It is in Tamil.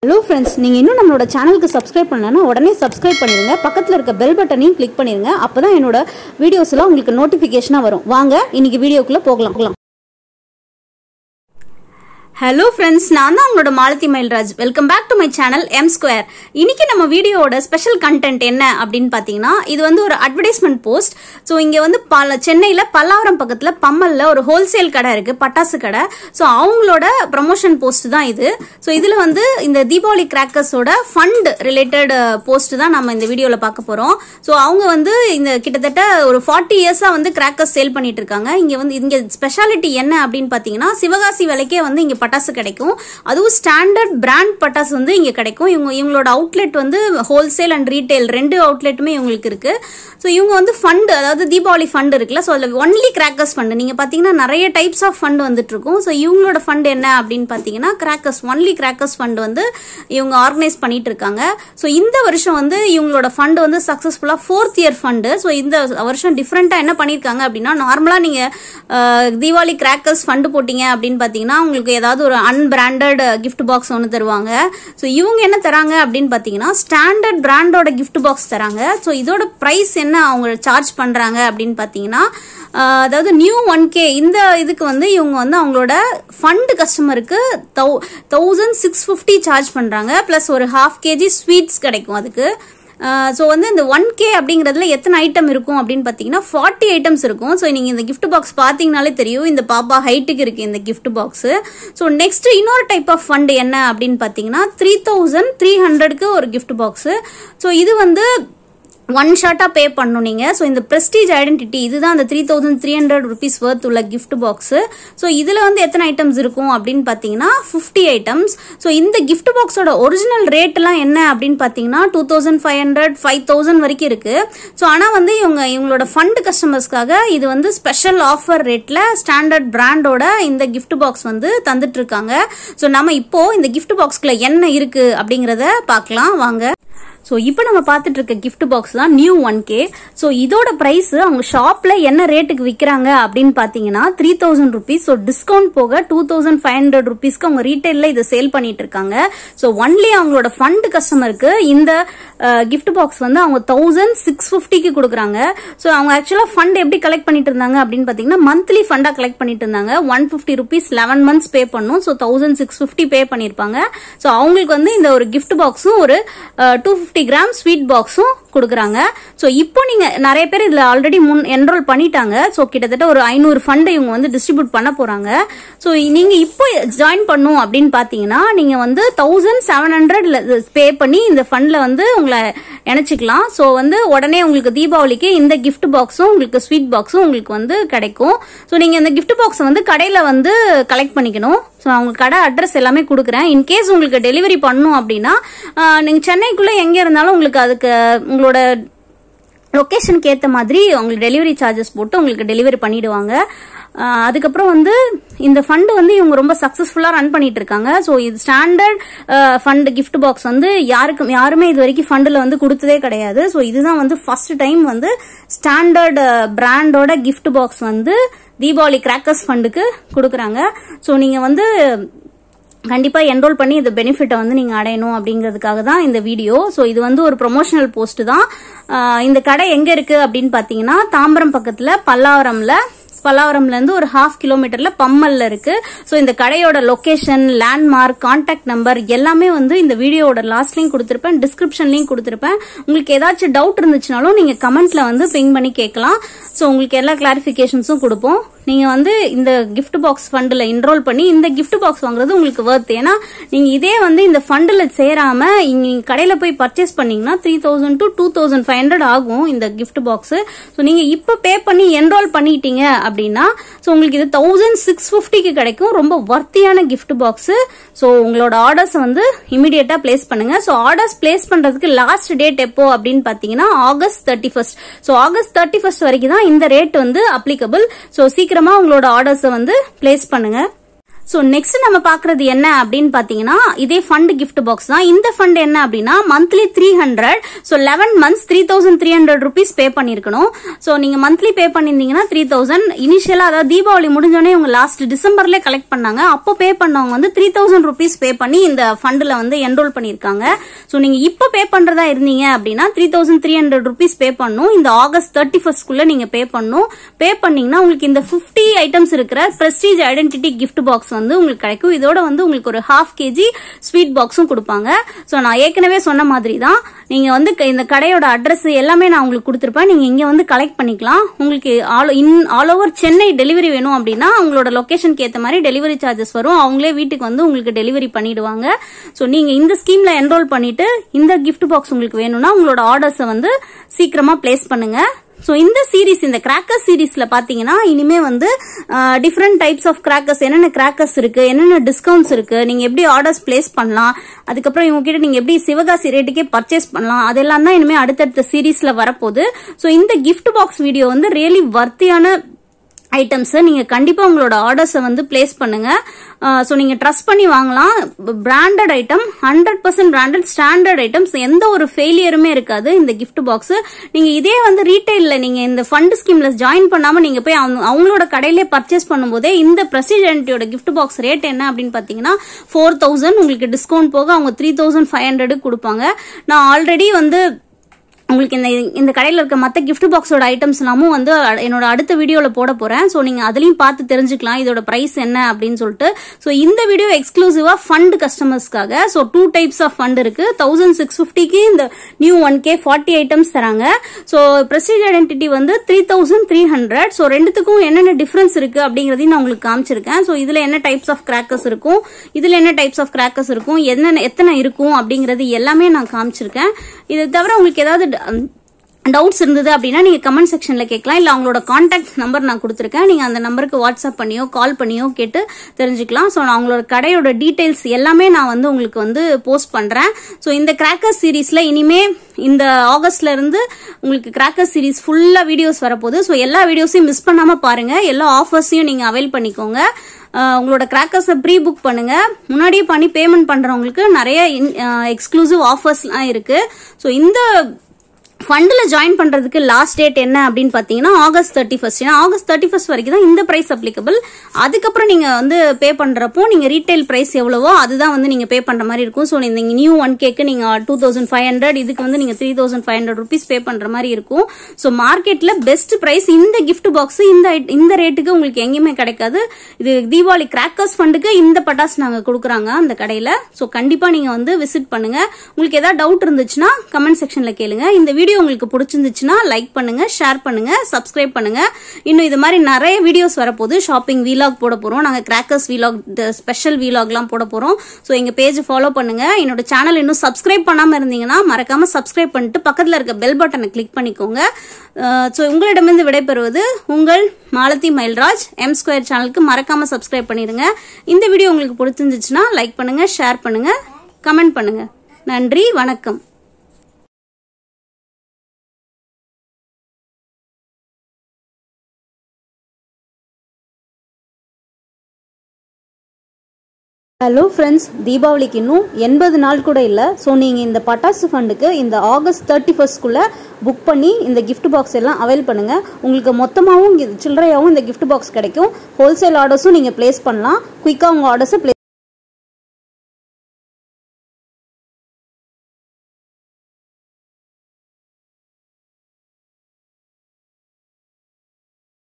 ஹலோ ஃப்ரெண்ட்ஸ் நீங்கள் இன்னும் நம்மளோட சேனலுக்கு சப்ஸ்கிரைப் பண்ணலன்னா உடனே சப்ஸ்கிரைப் பண்ணிடுங்க பக்கத்தில் இருக்க பெல் பட்டனையும் கிளிக் பண்ணிடுங்க அப்போ தான் என்னோட வீடியோஸ் எல்லாம் உங்களுக்கு நோட்டிஃபிகேஷனாக வரும் வாங்க இன்னைக்கு வீடியோக்குள்ளே போகலாம் போகலாம் ஹலோ ஃப்ரெண்ட்ஸ் நான் தான் உங்களோட Malathi Mayilraj welcome back to my channel M square இன்னைக்கு நம்ம வீடியோவோட ஸ்பெஷல் கண்டென்ட் என்ன அப்படின்னு பார்த்தீங்கன்னா இது வந்து ஒரு அட்வர்டைஸ்மெண்ட் போஸ்ட் ஸோ இங்கே வந்து பல சென்னையில் பல்லாவரம் பக்கத்தில் பம்மலில் ஒரு ஹோல்சேல் கடை இருக்குது பட்டாசு கடை ஸோ அவங்களோட ப்ரமோஷன் போஸ்ட் தான் இது ஸோ இதில் வந்து இந்த தீபாவளி கிராக்கர்ஸோட ஃபண்ட் ரிலேட்டட் போஸ்ட் தான் நம்ம இந்த வீடியோவில் பார்க்க போகிறோம் ஸோ அவங்க வந்து இந்த கிட்டத்தட்ட ஒரு ஃபார்ட்டி இயர்ஸாக வந்து கிராக்கர்ஸ் சேல் பண்ணிட்டு இருக்காங்க இங்கே வந்து இங்கே ஸ்பெஷாலிட்டி என்ன அப்படின்னு பார்த்தீங்கன்னா சிவகாசி விலைக்கே வந்து இங்கே பட்டாசு கிடைக்கும் அதுவும் ஸ்டாண்டர்ட் பிராண்ட் பட்டாசு வந்து இங்கே கிடைக்கும் இவங்க இவங்களோட அவுட்லெட் வந்து ஹோல்சேல் அண்ட் ரீட்டைல் ரெண்டு அவுட்லெட்டுமே இவங்களுக்கு இருக்கு ஸோ இவங்க வந்து ஃபண்ட் அதாவது தீபாவளி ஃபண்ட் இருக்குல்ல ஸோ அதில் ஒன்லி கிராக்கர்ஸ் ஃபண்ட் நீங்கள் பார்த்தீங்கன்னா நிறைய டைப்ஸ் ஆஃப் ஃபண்ட் வந்துட்டு இருக்கும் ஸோ இவங்களோட ஃபண்ட் என்ன அப்படின்னு பார்த்தீங்கன்னா கிராக்கர்ஸ் ஒன்லி கிராக்கர்ஸ் ஃபண்ட் வந்து இவங்க ஆர்கனைஸ் பண்ணிட்டு இருக்காங்க ஸோ இந்த வருஷம் வந்து இவங்களோட ஃபண்ட் வந்து சக்ஸஸ்ஃபுல்லாக ஃபோர்த் இயர் ஃபண்டு ஸோ இந்த வருஷம் டிஃப்ரெண்ட்டாக என்ன பண்ணியிருக்காங்க அப்படின்னா நார்மலாக நீங்கள் தீபாவளி கிராக்கர்ஸ் ஃபண்டு போட்டீங்க அப்படின்னு பார்த்தீங்கன்னா உங்களுக்கு ஏதாவது ஒரு அன்பிராண்டட் கிஃப்ட் பாக்ஸ் ஒன்று தருவாங்க ஸோ இவங்க என்ன தராங்க அப்படின்னு பார்த்தீங்கன்னா ஸ்டாண்டர்ட் பிராண்டோட கிஃப்ட் பாக்ஸ் தராங்க ஸோ இதோட ப்ரைஸ் என்ன அவங்க சார்ஜ் பண்ணுறாங்க அப்படின்னு பார்த்தீங்கன்னா ஆஹ் அதாவது நியூ ஒன் கே இந்த இதுக்கு வந்து இவங்க வந்து அவங்களோட ஃபண்ட் கஸ்டமருக்கு thou thousand six fifty charge பண்ணுறாங்க ப்ளஸ் ஒரு ஹாஃப் கேஜி ஸ்வீட்ஸ் கிடைக்கும் அதுக்கு ஸோ வந்து இந்த ஒன் கே அப்படிங்கிறதுல எத்தனை ஐட்டம் இருக்கும் அப்படின்னு பார்த்தீங்கன்னா ஃபார்ட்டி ஐட்டம்ஸ் இருக்கும் ஸோ நீங்கள் இந்த கிஃப்ட் பாக்ஸ் பார்த்தீங்கனாலே தெரியும் இந்த பாப்பா ஹைட்டுக்கு இருக்குது இந்த கிஃப்ட் பாக்ஸு ஸோ நெக்ஸ்ட் இன்னொரு டைப் ஆஃப் ஃபண்ட் என்ன அப்படின்னு பார்த்தீங்கன்னா த்ரீ தௌசண்ட் த்ரீ ஹண்ட்ரட்க்கு ஒரு கிஃப்ட் பாக்ஸு ஸோ இது வந்து ஒன் ஷார்ட்டாக பே பண்ணணும் நீங்கள் ஸோ இந்த ப்ரெஸ்டீஜ் ஐடென்டிட்டி இதுதான் அந்த three thousand three hundred rupees worth உள்ள கிஃப்ட் பாக்ஸு ஸோ இதில் வந்து எத்தனை ஐட்டம்ஸ் இருக்கும் அப்படின்னு பார்த்தீங்கன்னா ஃபிஃப்டி ஐட்டம்ஸ் ஸோ இந்த கிஃப்ட் பாக்ஸோட ஒரிஜினல் ரேட்லாம் என்ன அப்படின்னு பார்த்தீங்கன்னா two thousand five hundred five thousand வரைக்கும் இருக்குது ஸோ ஆனால் வந்து இவங்க இவங்களோட ஃபண்ட் கஸ்டமர்ஸ்க்காக இது வந்து ஸ்பெஷல் ஆஃபர் ரேட்டில் ஸ்டாண்டர்ட் பிராண்டோட இந்த கிஃப்ட் பாக்ஸ் வந்து தந்துட்டு இருக்காங்க ஸோ நம்ம இப்போ இந்த கிஃப்ட் பாக்ஸ்க்குள்ள என்ன இருக்குது அப்படிங்கிறத பார்க்கலாம் வாங்க ஸோ இப்போ நம்ம பார்த்துட்டு இருக்க கிஃப்ட் பாக்ஸ் தான் நியூ ஒன் கே ஸோ இதோட ப்ரைஸ் அவங்க ஷாப்ல என்ன ரேட்டுக்கு விற்கிறாங்க அப்படின்னு பார்த்தீங்கன்னா three thousand rupees so discount போக டூ தௌசண்ட் ஃபைவ் ஹண்ட்ரட் ருபீஸ்க்கு அவங்க ரீட்டைலில் இதை சேல் பண்ணிட்டு இருக்காங்க ஸோ ஒன்லி அவங்களோட ஃபண்ட் கஸ்டமருக்கு இந்த கிஃப்ட் பாக்ஸ் வந்து அவங்க தௌசண்ட் சிக்ஸ் ஃபிஃப்டிக்கு கொடுக்குறாங்க ஸோ அவங்க ஆக்சுவலாக ஃபண்ட் எப்படி கலெக்ட் பண்ணிட்டு இருந்தாங்க அப்படின்னு பார்த்தீங்கன்னா மந்த்லி ஃபண்டாக கலெக்ட் பண்ணிட்டு இருந்தாங்க one fifty rupees eleven months pay பண்ணும் so thousand six fifty pay பண்ணியிருப்பாங்க ஸோ அவங்களுக்கு வந்து இந்த ஒரு கிஃப்ட் பாக்ஸும் ஒரு டூ ஃபிஃப்டி கிராம் ஸ்வீட் பாக்ஸும் கொடுக்குறாங்க ஸோ இப்போ நீங்க நிறைய பேர் இதுல ஆல்ரெடி முன் என்ரோல் பண்ணிட்டாங்க ஸோ கிட்டத்தட்ட ஒரு ஐநூறு ஃபண்ட் இவங்க வந்து டிஸ்ட்ரிபியூட் பண்ண போறாங்க ஸோ நீங்க இப்போ ஜாயின் பண்ணும் அப்படின்னு பாத்தீங்கன்னா நீங்க வந்து தௌசண்ட் செவன் ஹண்ட்ரட் பே பண்ணி இந்த ஃபண்ட்ல வந்து உங்களை இணைச்சிக்கலாம் ஸோ வந்து உடனே உங்களுக்கு தீபாவளிக்கு இந்த கிஃப்ட் பாக்ஸும் உங்களுக்கு ஸ்வீட் பாக்ஸும் உங்களுக்கு வந்து கிடைக்கும் ஸோ நீங்க இந்த கிஃப்ட் பாக்ஸை வந்து கடையில வந்து கலெக்ட் பண்ணிக்கணும் ஸோ அவங்க கடை அட்ரஸ் எல்லாமே கொடுக்குறேன் இன்கேஸ் உங்களுக்கு டெலிவரி பண்ணும் அப்படின்னா நீங்கள் சென்னைக்குள்ளே எங்கே இருந்தாலும் உங்களுக்கு அதுக்கு உங்களோட லொக்கேஷனுக்கு ஏற்ற மாதிரி உங்களுக்கு டெலிவரி சார்ஜஸ் போட்டு உங்களுக்கு டெலிவரி பண்ணிடுவாங்க அதுக்கப்புறம் வந்து இந்த ஃபண்டு வந்து இவங்க ரொம்ப சக்ஸஸ்ஃபுல்லாக ரன் பண்ணிட்டு இருக்காங்க ஸோ இது ஸ்டாண்டர்ட் ஃபண்ட் கிஃப்ட் பாக்ஸ் வந்து யாருக்கும் யாருமே இது வரைக்கும் ஃபண்டில் வந்து கொடுத்ததே கிடையாது ஸோ இதுதான் வந்து ஃபர்ஸ்ட் டைம் வந்து ஸ்டாண்டர்ட் பிராண்டோட கிஃப்ட் பாக்ஸ் வந்து தீபாவளி கிராக்கர்ஸ் ஃபண்டுக்கு கொடுக்குறாங்க ஸோ நீங்கள் வந்து கண்டிப்பாக என்ரோல் பண்ணி இந்த பெனிஃபிட்டை வந்து நீங்கள் அடையணும் அப்படிங்கிறதுக்காக தான் இந்த வீடியோ ஸோ இது வந்து ஒரு ப்ரொமோஷனல் போஸ்ட் தான் இந்த கடை எங்கே இருக்குது அப்படின்னு பார்த்தீங்கன்னா தாம்பரம் பக்கத்தில் பல்லாவரமில் பல்லாவரம்லேருந்து ஒரு ஹாஃப் கிலோமீட்டரில் பம்மல்ல இருக்கு ஸோ இந்த கடையோட லொக்கேஷன் லேண்ட்மார்க் கான்டாக்ட் நம்பர் எல்லாமே வந்து இந்த வீடியோவோட லாஸ்ட்லையும் கொடுத்துருப்பேன் டிஸ்கிரிப்ஷன்லையும் கொடுத்துருப்பேன் உங்களுக்கு ஏதாச்சும் டவுட் இருந்துச்சுனாலும் நீங்கள் கமெண்ட்ல வந்து பிங் பண்ணி கேட்கலாம் ஸோ உங்களுக்கு எல்லா கிளாரிஃபிகேஷன்ஸும் கொடுப்போம் நீங்கள் வந்து இந்த கிஃப்ட் பாக்ஸ் ஃபண்டில் என்ரோல் பண்ணி இந்த கிஃப்ட் பாக்ஸ் வாங்குறது உங்களுக்கு ஒர்த் ஏன்னா நீங்கள் இதே வந்து இந்த ஃபண்டில் சேராம நீங்கள் கடையில் போய் பர்ச்சேஸ் பண்ணீங்கன்னா three thousand to two thousand five hundred ஆகும் இந்த கிஃப்ட் பாக்ஸ் ஸோ நீங்கள் இப்போ பே பண்ணி என்ரோல் பண்ணிட்டீங்க அப்படின்னா ஸோ உங்களுக்கு இது தௌசண்ட் சிக்ஸ் ஃபிஃப்டிக்கு கிடைக்கும் ரொம்ப ஒர்த்தியான கிஃப்ட் பாக்ஸ் ஸோ உங்களோட ஆர்டர்ஸ் வந்து இமீடியட்டா பிளேஸ் பண்ணுங்க ஸோ ஆர்டர்ஸ் பிளேஸ் பண்றதுக்கு லாஸ்ட் டேட் எப்போ அப்படின்னு பார்த்தீங்கன்னா August thirty first so August thirty first வரைக்கும் தான் இந்த ரேட் வந்து அப்ளிகபிள் ஸோ சீக்கிரமா உங்களோட ஆர்டர்ஸை வந்து பிளேஸ் பண்ணுங்க ஸோ நெக்ஸ்ட் நம்ம பார்க்கறது என்ன அப்படின்னு பார்த்தீங்கன்னா இதே ஃபண்ட் gift பாக்ஸ் தான் இந்த ஃபண்ட் என்ன அப்படின்னா monthly three hundred so eleven months three thousand three hundred rupees pay பண்ணியிருக்கணும் ஸோ நீங்கள் மந்த்லி பே பண்ணியிருந்தீங்கன்னா த்ரீ தௌசண்ட் இனிஷியலாக அதாவது தீபாவளி முடிஞ்சோடனே இவங்க லாஸ்ட் டிசம்பர்லேயே கலெக்ட் பண்ணாங்க அப்போ பே பண்ணவங்க வந்து த்ரீ தௌசண்ட் ருபீஸ் பே பண்ணி இந்த ஃபண்டில் வந்து என்ரோல் பண்ணியிருக்காங்க ஸோ நீங்கள் இப்போ பே பண்ணுறதா இருந்தீங்க அப்படின்னா three thousand three hundred rupees pay பண்ணணும் இந்த ஆகஸ்ட் தேர்ட்டி ஃபர்ஸ்ட்குள்ளே நீங்கள் பே பண்ணணும் பே பண்ணீங்கன்னா உங்களுக்கு இந்த ஃபிஃப்டி ஐட்டம்ஸ் இருக்கிற பிரஸ்டீஜ் ஐடென்டிட்டி கிஃப்ட் பாக்ஸ் வந்து உங்களுக்கு கிடைக்கும் இதோட வந்து உங்களுக்கு ஒரு ஹாஃப் கேஜி ஸ்வீட் பாக்ஸும் கொடுப்பாங்க ஸோ நான் ஏற்கனவே சொன்ன மாதிரி தான் நீங்கள் வந்து க- இந்த கடையோட அட்ரஸ் எல்லாமே நான் உங்களுக்கு கொடுத்துருப்பேன் நீங்கள் இங்கே வந்து கலெக்ட் பண்ணிக்கலாம் உங்களுக்கு all in all over Chennai delivery வேணும் அப்படின்னா உங்களோட லொக்கேஷனுக்கு ஏற்ற மாதிரி டெலிவரி சார்ஜஸ் வரும் அவங்களே வீட்டுக்கு வந்து உங்களுக்கு டெலிவரி பண்ணிடுவாங்க ஸோ நீங்கள் இந்த ஸ்கீமில் என்ரோல் பண்ணிட்டு இந்த gift பாக்ஸ் உங்களுக்கு வேணும்னா உங்களோட ஆர்டர்ஸை வந்து சீக்கிரமாக ப்ளேஸ் பண்ணுங்க ஸோ இந்த சீரிஸ் இந்த கிராக்கர் சீரிஸ்ல பாத்தீங்கன்னா இனிமே வந்து டிஃப்ரெண்ட் டைப்ஸ் ஆஃப் கிராக்கர்ஸ் என்னென்ன கிராக்கர்ஸ் இருக்கு என்னென்ன டிஸ்கவுண்ட்ஸ் இருக்கு நீங்க எப்படி ஆர்டர்ஸ் பிளேஸ் பண்ணலாம் அதுக்கப்புறம் இவங்க கிட்ட நீங்க எப்படி சிவகாசி ரேட்டுக்கே பர்ச்சேஸ் பண்ணலாம் அதெல்லாம் தான் இனிமே அடுத்தடுத்த சீரீஸ்ல வரப்போகுது ஸோ இந்த gift பாக்ஸ் வீடியோ வந்து ரியலி வர்த்தியான ஐட்டம்ஸை நீங்கள் கண்டிப்பாக உங்களோட ஆர்டர்ஸை வந்து பிளேஸ் பண்ணுங்க ஸோ நீங்கள் ட்ரஸ்ட் பண்ணி வாங்கலாம் branded item hundred percent branded standard items எந்த ஒரு ஃபெயிலியருமே இருக்காது இந்த gift பாக்ஸ் நீங்கள் இதே வந்து ரீட்டைலில் நீங்கள் இந்த ஃபண்ட் ஸ்கீமில் ஜாயின் பண்ணாமல் நீங்கள் போய் அவங்க- அவங்களோட கடையிலே பர்ச்சேஸ் பண்ணும்போதே இந்த பிரசிடென்ட்டியோட gift பாக்ஸ் ரேட் என்ன அப்படின்னு பார்த்தீங்கன்னா ஃபோர் தௌசண்ட் உங்களுக்கு டிஸ்கவுண்ட் போக அவங்க த்ரீ தௌசண்ட் ஃபைவ் ஹண்ட்ரடுக்கு கொடுப்பாங்க நான் ஆல்ரெடி வந்து உங்களுக்கு இந்த இந்த கடையில் இருக்க மற்ற gift பாக்ஸோட ஐட்டம்ஸ் எல்லாமும் வந்து அ- என்னோட அடுத்த வீடியோவில் போட போகிறேன் ஸோ நீங்கள் அதுலேயும் பார்த்து தெரிஞ்சுக்கலாம் இதோட ப்ரைஸ் என்ன அப்படின்னு சொல்லிட்டு ஸோ இந்த வீடியோ எக்ஸ்க்ளூசிவாக ஃபண்ட் கஸ்டமர்ஸ்க்காக so two types of fund இருக்குது தௌசண்ட் சிக்ஸ் ஃபிஃப்டிக்கு இந்த new one K forty items தராங்க ஸோ ப்ரெஸ்டீஜ் ஐடென்டிட்டி வந்து three thousand three hundred so ரெண்டுத்துக்கும் என்னென்ன டிஃப்ரென்ஸ் இருக்குது அப்படிங்கிறதையும் நான் உங்களுக்கு காமிச்சிருக்கேன் ஸோ இதில் என்ன டைப்ஸ் ஆஃப் கிராக்கர்ஸ் இருக்கும் இதில் என்ன டைப்ஸ் ஆஃப் கிராக்கர்ஸ் இருக்கும் என்னென்ன எத்தனை இருக்கும் அப்படிங்கிறது எல்லாமே நான் காமிச்சிருக்கேன் இது தவிர உங்களுக்கு ஏதாவது டவுட்ஸ் இருந்தது அப்படின்னா நீங்க கமெண்ட் செக்ஷன்ல கேட்கலாம் இல்ல அவங்களோட காண்டாக்ட் நம்பர் நான் கொடுத்துருக்கேன் நீங்க அந்த நம்பருக்கு வாட்ஸ்அப் பண்ணியோ கால் பண்ணியோ கேட்டு தெரிஞ்சுக்கலாம் ஸோ நான் அவங்களோட கடையோட டீடைல்ஸ் எல்லாமே நான் வந்து உங்களுக்கு வந்து போஸ்ட் பண்றேன் ஸோ இந்த கிராக்கர் சீரீஸ்ல இனிமே இந்த ஆகஸ்ட்ல இருந்து உங்களுக்கு கிராக்கர் சீரீஸ் ஃபுல்லா வீடியோஸ் வரப்போகுது ஸோ எல்லா வீடியோஸையும் மிஸ் பண்ணாம பாருங்க எல்லா ஆஃபர்ஸையும் நீங்க அவைல் பண்ணிக்கோங்க அஹ் உங்களோட கிராக்கர்ஸை ப்ரீ புக் பண்ணுங்க முன்னாடியே பண்ணி பேமெண்ட் பண்றவங்களுக்கு நிறைய எக்ஸ்க்ளூசிவ் ஆஃபர்ஸ்லாம் இருக்கு ஸோ இந்த ஃபண்டில் ஜாயின் பண்ணுறதுக்கு லாஸ்ட் டேட் என்ன அப்படின்னு பார்த்தீங்கன்னா ஆகஸ்ட் தேர்ட்டி ஃபர்ஸ்ட் ஏன்னா ஆகஸ்ட் தேர்ட்டி ஃபர்ஸ்ட் வரைக்கும் தான் இந்த ப்ரைஸ் அப்ளிகபிள் அதுக்கப்புறம் நீங்கள் வந்து பே பண்ணுறப்போ நீங்கள் ரீட்டைல் ப்ரைஸ் எவ்வளவோ அதுதான் வந்து நீங்கள் பே பண்ணுற மாதிரி இருக்கும் ஸோ இந்த நியூ ஒன் கேக்கு நீங்கள் டூ தௌசண்ட் ஃபைவ் ஹண்ட்ரட் இதுக்கு வந்து நீங்கள் three thousand five hundred rupees pay பண்ணுற மாதிரி இருக்கும் ஸோ மார்க்கெட்டில் பெஸ்ட் ப்ரைஸ் இந்த gift பாக்ஸ் இந்த ஐட்- இந்த ரேட்டுக்கு உங்களுக்கு எங்கேயுமே கிடைக்காது இது தீபாவளி கிராக்கர்ஸ் ஃபண்டுக்கு இந்த பட்டாசு நாங்கள் கொடுக்குறாங்க அந்த கடையில் ஸோ கண்டிப்பாக நீங்கள் வந்து விசிட் பண்ணுங்க உங்களுக்கு ஏதாவது டவுட் இருந்துச்சுன்னா கமெண்ட் செக்ஷனில் கேளுங்க இந்த வீடியோ உங்களுக்கு பிடிச்சிருந்துச்சுன்னா லைக் பண்ணுங்க ஷேர் பண்ணுங்க சப்ஸ்கிரைப் பண்ணுங்க இன்னும் இது மாதிரி நிறைய வீடியோஸ் வரப்போகுது ஷாப்பிங் வீலாக் போட போகிறோம் நாங்கள் கிராக்கர்ஸ் வீலாக் ஸ்பெஷல் வீலாக்லாம் போட போகிறோம் ஸோ எங்கள் பேஜ் ஃபாலோ பண்ணுங்க என்னோட சேனல் இன்னும் சப்ஸ்கிரைப் பண்ணாமல் இருந்தீங்கன்னா மறக்காம சப்ஸ்கிரைப் பண்ணிட்டு பக்கத்தில் இருக்க பெல் பட்டனை கிளிக் பண்ணிக்கோங்க ஸோ உங்களிடமிருந்து விடைபெறுவது உங்கள் மாலதி மயில்ராஜ் எம் ஸ்கொயர் சேனலுக்கு மறக்காம சப்ஸ்கிரைப் பண்ணிடுங்க இந்த வீடியோ உங்களுக்கு பிடிச்சிருந்துச்சுன்னா லைக் பண்ணுங்க ஷேர் பண்ணுங்க கமெண்ட் பண்ணுங்க நன்றி வணக்கம் ஹலோ ஃப்ரெண்ட்ஸ் தீபாவளிக்கு இன்னும் எண்பது நாள் கூட இல்லை ஸோ நீங்கள் இந்த பட்டாசு ஃபண்டுக்கு இந்த ஆகஸ்ட் தேர்ட்டி ஃபர்ஸ்ட்குள்ளே புக் பண்ணி இந்த gift பாக்ஸ் எல்லாம் அவைல் பண்ணுங்கள் உங்களுக்கு மொத்தமாகவும் சில்லறையாகவும் இந்த gift பாக்ஸ் கிடைக்கும் ஹோல்சேல் ஆர்டர்ஸும் நீங்கள் ப்ளேஸ் பண்ணலாம் குயிக்காக உங்கள் ஆர்டர்ஸை ப்ளே